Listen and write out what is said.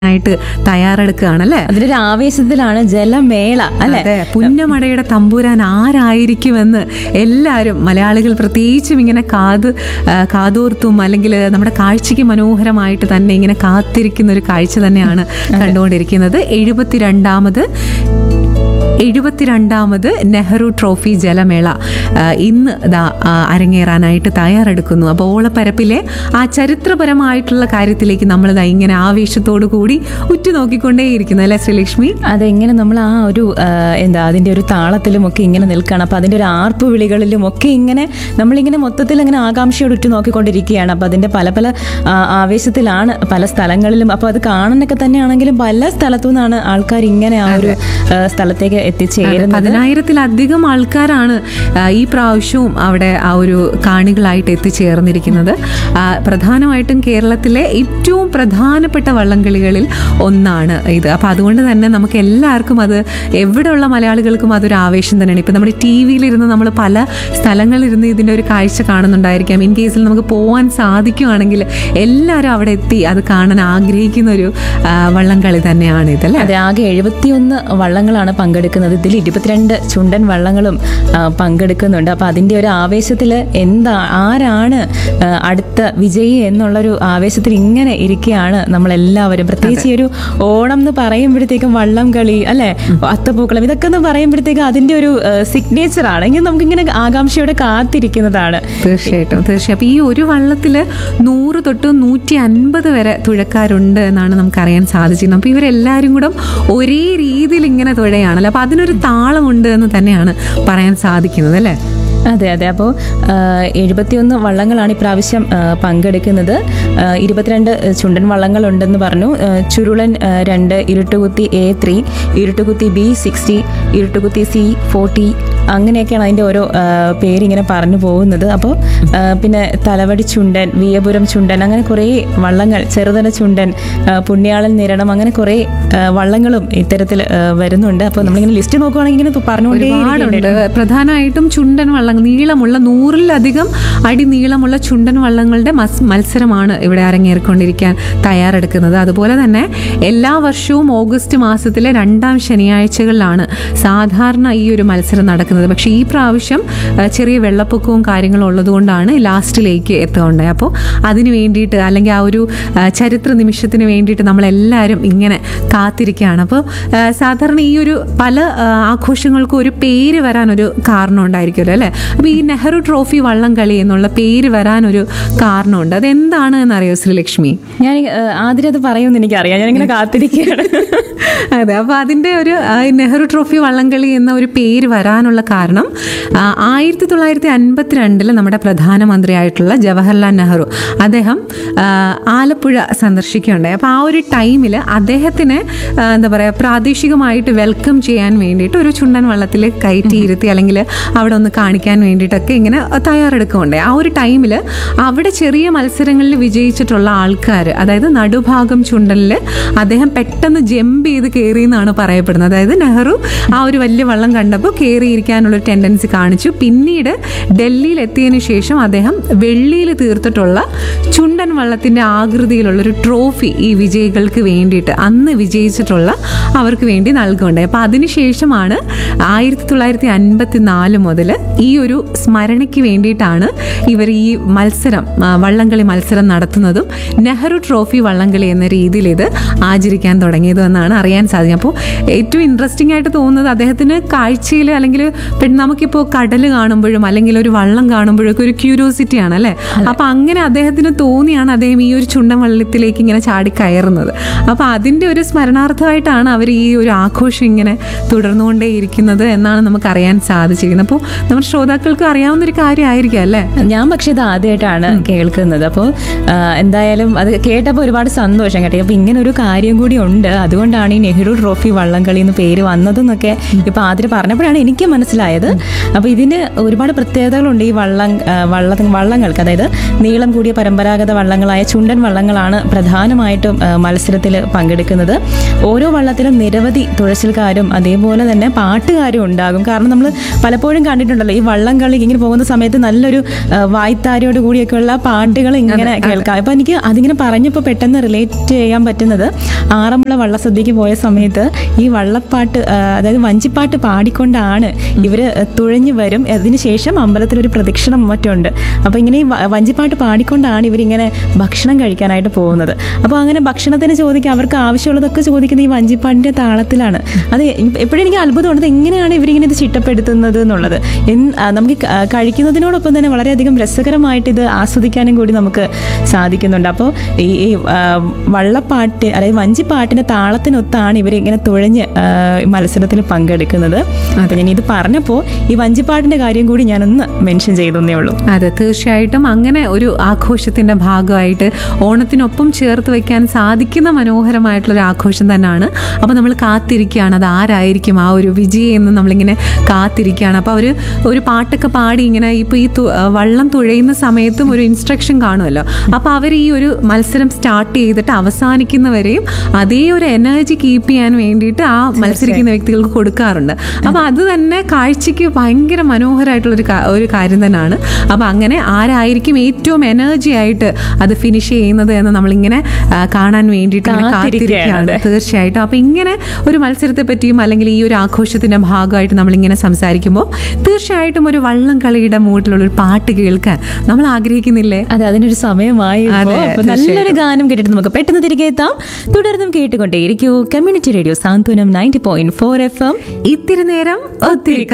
ആയിട്ട് തയ്യാറെടുക്കുകയാണല്ലേ അതിന്റെ ഒരു ആവേശത്തിലാണ് ജലമേള അല്ലെ അതെ പുന്നമടയുടെ തമ്പുരാൻ ആരായിരിക്കുമെന്ന് എല്ലാവരും മലയാളികൾ പ്രത്യേകിച്ചും ഇങ്ങനെ കാത് ആ, കാതോർത്തും അല്ലെങ്കിൽ നമ്മുടെ കാഴ്ചയ്ക്ക് മനോഹരമായിട്ട് തന്നെ ഇങ്ങനെ കാത്തിരിക്കുന്ന ഒരു കാഴ്ച തന്നെയാണ് കണ്ടുകൊണ്ടിരിക്കുന്നത് എഴുപത്തിരണ്ടാമത് എഴുപത്തിരണ്ടാമത് നെഹ്റു ട്രോഫി ജലമേള ആ, ഇന്ന് ദാ ആ, അരങ്ങേറാനായിട്ട് തയ്യാറെടുക്കുന്നു അപ്പോൾ ഓളപ്പരപ്പിലെ ആ ചരിത്രപരമായിട്ടുള്ള കാര്യത്തിലേക്ക് നമ്മൾ ദാ ഇങ്ങനെ ആവേശത്തോടു കൂടി ഉറ്റുനോക്കിക്കൊണ്ടേയിരിക്കുന്നു അല്ലേ ശ്രീലക്ഷ്മി അതെങ്ങനെ നമ്മൾ ആ ഒരു ആ, എന്താ അതിന്റെ ഒരു താളത്തിലും ഒക്കെ ഇങ്ങനെ നിൽക്കണം അപ്പൊ അതിന്റെ ഒരു ആർപ്പ് വിളികളിലും ഒക്കെ ഇങ്ങനെ നമ്മളിങ്ങനെ മൊത്തത്തിൽ ഇങ്ങനെ ആകാംക്ഷയോട് ഉറ്റു നോക്കിക്കൊണ്ടിരിക്കുകയാണ് അപ്പൊ അതിന്റെ പല പല ആ, ആവേശത്തിലാണ് പല സ്ഥലങ്ങളിലും അപ്പൊ അത് കാണാനൊക്കെ തന്നെയാണെങ്കിലും പല സ്ഥലത്തു നിന്നാണ് ആൾക്കാർ ഇങ്ങനെ ആ ഒരു ആ, സ്ഥലത്തേക്ക് എത്തിച്ചേരുന്നത് പതിനായിരത്തിലധികം ആൾക്കാരാണ് ആ, ഈ പ്രാവശ്യവും അവിടെ ആ ഒരു കാണികളായിട്ട് എത്തിച്ചേർന്നിരിക്കുന്നത് ആ, പ്രധാനമായിട്ടും കേരളത്തിലെ ഏറ്റവും പ്രധാനപ്പെട്ട വള്ളംകളികളിൽ ഒന്നാണ് ഇത് അപ്പം അതുകൊണ്ട് തന്നെ നമുക്ക് എല്ലാവർക്കും അത് എവിടെയുള്ള മലയാളികൾക്കും അതൊരു ആവേശം തന്നെയാണ് ഇപ്പം നമ്മുടെ ടി വിയിലിരുന്ന് നമ്മൾ പല സ്ഥലങ്ങളിലിരുന്ന് ഇതിൻ്റെ ഒരു കാഴ്ച കാണുന്നുണ്ടായിരിക്കാം ഇൻ കേസിൽ നമുക്ക് പോകാൻ സാധിക്കുകയാണെങ്കിൽ എല്ലാവരും അവിടെ എത്തി അത് കാണാൻ ആഗ്രഹിക്കുന്ന ഒരു ആ, വള്ളംകളി തന്നെയാണ് ഇതല്ലേ അതെ ആകെ എഴുപത്തിയൊന്ന് വള്ളങ്ങളാണ് പങ്കെടുക്കുന്നത് ഇതിൽ ഇരുപത്തിരണ്ട് ചുണ്ടൻ വള്ളങ്ങളും ആ, പങ്കെടുക്കുന്നുണ്ട് അപ്പൊ അതിന്റെ ഒരു ആവേശത്തിൽ എന്താ ആരാണ് ആ, അടുത്ത വിജയി എന്നുള്ളൊരു ആവേശത്തിൽ ഇങ്ങനെ ഇരിക്കുകയാണ് നമ്മളെല്ലാവരും പ്രത്യേകിച്ച് ഈ ഒരു ഓണം എന്ന് പറയുമ്പോഴത്തേക്കും വള്ളം കളി അല്ലെ അത്തപ്പൂക്കളം ഇതൊക്കെ എന്ന് പറയുമ്പോഴത്തേക്കും അതിന്റെ ഒരു സിഗ്നേച്ചർ ആണ് ഇങ്ങനെ നമുക്കിങ്ങനെ ആകാംക്ഷയോടെ കാത്തിരിക്കുന്നതാണ് തീർച്ചയായിട്ടും തീർച്ചയായും അപ്പൊ ഈ ഒരു വള്ളത്തില് നൂറ് തൊട്ട് നൂറ്റി അൻപത് വരെ തുഴക്കാരുണ്ട് എന്നാണ് നമുക്ക് അറിയാൻ സാധിച്ചിരുന്നത് അപ്പൊ ഇവരെല്ലാരും കൂടെ ഒരേ രീതിയിൽ ഇങ്ങനെ തുഴയാണല്ലോ അപ്പൊ അതിനൊരു താളമുണ്ട് എന്ന് തന്നെയാണ് പറയാൻ സാധിക്കുന്നത് അല്ലേ അതെ അതെ അപ്പോൾ എഴുപത്തിയൊന്ന് വള്ളങ്ങളാണ് ഇപ്രാവശ്യം ആ, പങ്കെടുക്കുന്നത് ആ, ഇരുപത്തിരണ്ട് ചുണ്ടൻ വള്ളങ്ങളുണ്ടെന്ന് പറഞ്ഞു ആ, ചുരുളൻ ആ, രണ്ട് ഇരുട്ടുകുത്തി എ ത്രീ ഇരുട്ടുകുത്തി ബി സിക്സ്റ്റി ഇരുട്ടുകുത്തി സി ഫോർട്ടി അങ്ങനെയൊക്കെയാണ് അതിൻ്റെ ഓരോ ആ, പേരിങ്ങനെ പറഞ്ഞു പോകുന്നത് അപ്പോൾ ആ, പിന്നെ തലവടി ചുണ്ടൻ വിയപുരം ചുണ്ടൻ അങ്ങനെ കുറേ വള്ളങ്ങൾ ചെറുതന ചുണ്ടൻ ആ, പുണ്യാളൻ നിരണം അങ്ങനെ കുറേ ആ, വള്ളങ്ങളും ഇത്തരത്തിൽ ആ, വരുന്നുണ്ട് അപ്പോൾ നമ്മളിങ്ങനെ ലിസ്റ്റ് നോക്കുവാണെങ്കിൽ ഇങ്ങനെ പറഞ്ഞുകൊണ്ടേ ഒരുപാടുണ്ട് പ്രധാനമായിട്ടും ചുണ്ടൻ വള്ളം നീളമുള്ള നൂറിലധികം അടി നീളമുള്ള ചുണ്ടൻ വള്ളങ്ങളുടെ മസ് മത്സരമാണ് ഇവിടെ അരങ്ങേറിക്കൊണ്ടിരിക്കാൻ തയ്യാറെടുക്കുന്നത് അതുപോലെ തന്നെ എല്ലാ വർഷവും ഓഗസ്റ്റ് മാസത്തിലെ രണ്ടാം ശനിയാഴ്ചകളിലാണ് സാധാരണ ഈ ഒരു മത്സരം നടക്കുന്നത് പക്ഷേ ഈ പ്രാവശ്യം ആ, ചെറിയ വെള്ളപ്പൊക്കവും കാര്യങ്ങളും ഉള്ളതുകൊണ്ടാണ് ലാസ്റ്റിലേക്ക് എത്തുകയുണ്ടായി അപ്പോൾ അതിന് വേണ്ടിയിട്ട് അല്ലെങ്കിൽ ആ ഒരു ആ, ചരിത്ര നിമിഷത്തിന് വേണ്ടിയിട്ട് നമ്മളെല്ലാവരും ഇങ്ങനെ കാത്തിരിക്കുകയാണ് അപ്പോൾ ആ, സാധാരണ ഈ ഒരു പല ആ, ആഘോഷങ്ങൾക്കും ഒരു പേര് വരാനൊരു കാരണം ഉണ്ടായിരിക്കുമല്ലോ അല്ലേ അപ്പോൾ ഈ നെഹ്റു ട്രോഫി വള്ളം കളി എന്നുള്ള പേര് വരാനൊരു കാരണമുണ്ട് അതെന്താണ് എന്നറിയോ ശ്രീലക്ഷ്മി ഞാൻ ആദ്യം അത് പറയുമെന്ന് എനിക്കറിയാം ഞാനിങ്ങനെ കാത്തിരിക്കുകയാണ് അതെ അപ്പോൾ അതിൻ്റെ ഒരു ആ, നെഹ്റു ട്രോഫി വള്ളംകളി എന്ന ഒരു പേര് വരാനുള്ള കാരണം ആ, ആയിരത്തി തൊള്ളായിരത്തി അൻപത്തിരണ്ടിൽ നമ്മുടെ പ്രധാനമന്ത്രിയായിട്ടുള്ള ജവഹർലാൽ നെഹ്റു അദ്ദേഹം ആ, ആലപ്പുഴ സന്ദർശിക്കുകയുണ്ടായി അപ്പോൾ ആ ഒരു ടൈമിൽ അദ്ദേഹത്തിന് ആ, എന്താ പറയുക പ്രാദേശികമായിട്ട് വെൽക്കം ചെയ്യാൻ വേണ്ടിയിട്ട് ഒരു ചുണ്ടൻ വള്ളത്തിൽ കയറ്റിയിരുത്തി അല്ലെങ്കിൽ അവിടെ ഒന്ന് കാണിക്കാൻ വേണ്ടിയിട്ടൊക്കെ ഇങ്ങനെ തയ്യാറെടുക്കുകയുണ്ടായി ആ ഒരു ടൈമിൽ അവിടെ ചെറിയ മത്സരങ്ങളിൽ വിജയിച്ചിട്ടുള്ള ആൾക്കാർ അതായത് നടുഭാഗം ചുണ്ടനിൽ അദ്ദേഹം പെട്ടെന്ന് ജമ്പ് ചെയ്ത് കയറി എന്നാണ് പറയപ്പെടുന്നത് അതായത് നെഹ്റു ആ ഒരു വലിയ വള്ളം കണ്ടപ്പോൾ കയറിയിരിക്കാനുള്ള ഒരു ടെൻഡൻസി കാണിച്ചു പിന്നീട് ഡൽഹിയിൽ എത്തിയതിനു ശേഷം അദ്ദേഹം വെള്ളിയിൽ തീർത്തിട്ടുള്ള ചുണ്ടൻ വള്ളത്തിന്റെ ആകൃതിയിലുള്ള ഒരു ട്രോഫി ഈ വിജയികൾക്ക് വേണ്ടിയിട്ട് അന്ന് വിജയിച്ചിട്ടുള്ള അവർക്ക് വേണ്ടി നൽകുകയുണ്ടായി അപ്പോൾ അതിനുശേഷമാണ് ആയിരത്തി തൊള്ളായിരത്തി അൻപത്തി നാല് മുതൽ ഈ ഒരു സ്മരണയ്ക്ക് വേണ്ടിയിട്ടാണ് ഇവർ ഈ മത്സരം ആ, വള്ളംകളി മത്സരം നടത്തുന്നതും നെഹ്റു ട്രോഫി വള്ളംകളി എന്ന രീതിയിൽ ഇത് ആചരിക്കാൻ തുടങ്ങിയതും എന്നാണ് അറിയാൻ സാധിക്കും അപ്പോൾ ഏറ്റവും ഇൻട്രസ്റ്റിംഗ് ആയിട്ട് തോന്നുന്നത് അദ്ദേഹത്തിന് കാഴ്ചയിൽ അല്ലെങ്കിൽ പിന്നെ നമുക്കിപ്പോൾ കടൽ കാണുമ്പോഴും അല്ലെങ്കിൽ ഒരു വള്ളം കാണുമ്പോഴൊക്കെ ഒരു ക്യൂരിയോസിറ്റി ആണ് അല്ലേ അപ്പോൾ അങ്ങനെ അദ്ദേഹത്തിന് തോന്നിയാണ് അദ്ദേഹം ഈ ഒരു ചുണ്ടൻ വള്ളത്തിലേക്ക് ഇങ്ങനെ ചാടി കയറുന്നത് അപ്പോൾ അതിൻ്റെ ഒരു സ്മരണാർത്ഥമായിട്ടാണ് അവർ ഈ ഒരു ആഘോഷം ഇങ്ങനെ തുടർന്നുകൊണ്ടേയിരിക്കുന്നത് എന്നാണ് നമുക്ക് അറിയാൻ സാധിച്ചിരിക്കുന്നത് അപ്പോൾ നമ്മുടെ ശ്രോതാക്കൾക്ക് അറിയാവുന്ന ഒരു കാര്യമായിരിക്കും അല്ലേ ഞാൻ പക്ഷെ ഇത് ആദ്യമായിട്ടാണ് കേൾക്കുന്നത് അപ്പോൾ എന്തായാലും അത് കേട്ടപ്പോൾ ഒരുപാട് സന്തോഷം കേട്ടോ അപ്പോൾ ഇങ്ങനെ ഒരു കാര്യം കൂടി ഉണ്ട് അതുകൊണ്ടാണ് ഈ നെഹ്റു ട്രോഫി വള്ളംകളി എന്ന് പേര് വന്നതെന്നൊക്കെ ഇപ്പോൾ ആദ്യം പറഞ്ഞപ്പോഴാണ് എനിക്ക് മനസ്സിലായത് അപ്പോൾ ഇതിന് ഒരുപാട് പ്രത്യേകതകളുണ്ട് ഈ വള്ളം ആ, വള്ള വള്ളങ്ങൾക്ക് അതായത് നീളം കൂടിയ പരമ്പരാഗത വള്ളങ്ങളായ ചുണ്ടൻ വള്ളങ്ങളാണ് പ്രധാനമായിട്ടും മത്സരത്തിൽ പങ്കെടുക്കുന്നത് ഓരോ വള്ളത്തിലും നിരവധി തുഴച്ചിൽക്കാരും അതേപോലെ തന്നെ പാട്ടുകാരും ഉണ്ടാകും കാരണം നമ്മൾ പലപ്പോഴും കണ്ടിട്ടുണ്ടല്ലോ ഈ വള്ളം വള്ളം കളി ഇങ്ങനെ പോകുന്ന സമയത്ത് നല്ലൊരു ആ, വായ്ത്താരിയോട് കൂടിയൊക്കെയുള്ള പാട്ടുകൾ ഇങ്ങനെ കേൾക്കാം അപ്പൊ എനിക്ക് അതിങ്ങനെ പറഞ്ഞപ്പോൾ പെട്ടെന്ന് റിലേറ്റ് ചെയ്യാൻ പറ്റുന്നത് ആറന്മുള വള്ളസദ്യക്ക് പോയ സമയത്ത് ഈ വള്ളപ്പാട്ട് ആ, അതായത് വഞ്ചിപ്പാട്ട് പാടിക്കൊണ്ടാണ് ഇവര് തുഴഞ്ഞു വരും അതിനുശേഷം അമ്പലത്തിൽ ഒരു പ്രദക്ഷിണം മറ്റുണ്ട് അപ്പൊ ഇങ്ങനെ ഈ വ- വഞ്ചിപ്പാട്ട് പാടിക്കൊണ്ടാണ് ഇവരിങ്ങനെ ഭക്ഷണം കഴിക്കാനായിട്ട് പോകുന്നത് അപ്പോൾ അങ്ങനെ ഭക്ഷണത്തിന് ചോദിക്കുക അവർക്ക് ആവശ്യമുള്ളതൊക്കെ ചോദിക്കുന്നത് ഈ വഞ്ചിപ്പാട്ടിന്റെ താളത്തിലാണ് അത് എപ്പോഴും എനിക്ക് അത്ഭുതമുണ്ട് ഇത് എങ്ങനെയാണ് ഇവരിങ്ങനെ ഇത് ചിട്ടപ്പെടുത്തുന്നത് എന്നുള്ളത് എൻ- ആ, നമുക്ക് ക- ആ, കഴിക്കുന്നതിനോടൊപ്പം തന്നെ വളരെയധികം രസകരമായിട്ട് ഇത് ആസ്വദിക്കാനും കൂടി നമുക്ക് സാധിക്കുന്നുണ്ട് അപ്പോൾ ഈ ഈ, ആ, വള്ളപ്പാട്ട് അതായത് വഞ്ചിപ്പാട്ടിന്റെ താളത്തിനൊത്താണ് ഇവർ ഇങ്ങനെ തുഴഞ്ഞ് ആ, മത്സരത്തിൽ പങ്കെടുക്കുന്നത് അപ്പം ഞാൻ ഇത് പറഞ്ഞപ്പോൾ ഈ വഞ്ചിപ്പാട്ടിന്റെ കാര്യം കൂടി ഞാനൊന്ന് മെൻഷൻ ചെയ്തേ ഉള്ളൂ അതെ തീർച്ചയായിട്ടും അങ്ങനെ ഒരു ആഘോഷത്തിന്റെ ഭാഗമായിട്ട് ഓണത്തിനൊപ്പം ചേർത്ത് വെക്കാൻ സാധിക്കുന്ന മനോഹരമായിട്ടുള്ള ഒരു ആഘോഷം തന്നെയാണ് അപ്പോൾ നമ്മൾ കാത്തിരിക്കുകയാണ് അത് ആരായിരിക്കും ആ ഒരു വിജയം എന്ന് നമ്മളിങ്ങനെ കാത്തിരിക്കുകയാണ് അപ്പോൾ അവർ ഒരു പാട്ടൊക്കെ പാടി ഇങ്ങനെ ഇപ്പോൾ ഈ തു- ആ, വള്ളം തുഴയുന്ന സമയത്തും ഒരു ഇൻസ്ട്രക്ഷൻ കാണുമല്ലോ അപ്പോൾ അവർ ഈ ഒരു മത്സരം സ്റ്റാർട്ട് ചെയ്തിട്ട് അവസാനിക്കുന്നവരെയും അതേ ഒരു എനർജി കീപ്പ് ചെയ്യാൻ വേണ്ടിയിട്ട് ആ മത്സരിക്കുന്ന വ്യക്തികൾക്ക് കൊടുക്കാറുണ്ട് അപ്പോൾ അത് തന്നെ കാഴ്ചയ്ക്ക് ഭയങ്കര മനോഹരമായിട്ടുള്ള ഒരു കാ- ഒരു കാര്യം തന്നെയാണ് അപ്പോൾ അങ്ങനെ ആരായിരിക്കും ഏറ്റവും എനർജി ആയിട്ട് അത് ഫിനിഷ് ചെയ്യുന്നത് എന്ന് നമ്മളിങ്ങനെ ആ, കാണാൻ വേണ്ടിയിട്ട് ഇങ്ങനെ കാത്തിരിക്കുകയാണ്. കാത്തിരിക്കുകയാണ് തീർച്ചയായിട്ടും അപ്പോൾ ഇങ്ങനെ ഒരു മത്സരത്തെ പറ്റിയും അല്ലെങ്കിൽ ഈ ഒരു ആഘോഷത്തിന്റെ ഭാഗമായിട്ട് നമ്മളിങ്ങനെ സംസാരിക്കുമ്പോൾ തീർച്ചയായിട്ടും ഒരു വള്ളം കളിയുടെ മൂട്ടിലുള്ള ഒരു പാട്ട് കേൾക്കാൻ നമ്മൾ ആഗ്രഹിക്കുന്നില്ലേ അതെ അതിനൊരു സമയമായി ഇപ്പോ. അതെ, അപ്പൊ നല്ലൊരു ഗാനം കേട്ടിട്ട് നമുക്ക് പെട്ടെന്ന് തിരികെ എത്താം തുടർന്നും കേട്ടുകൊണ്ടേയിരിക്കൂ community radio Santhwanam ninety point four F M ഇത്തിരി നേരം ഒത്തിരി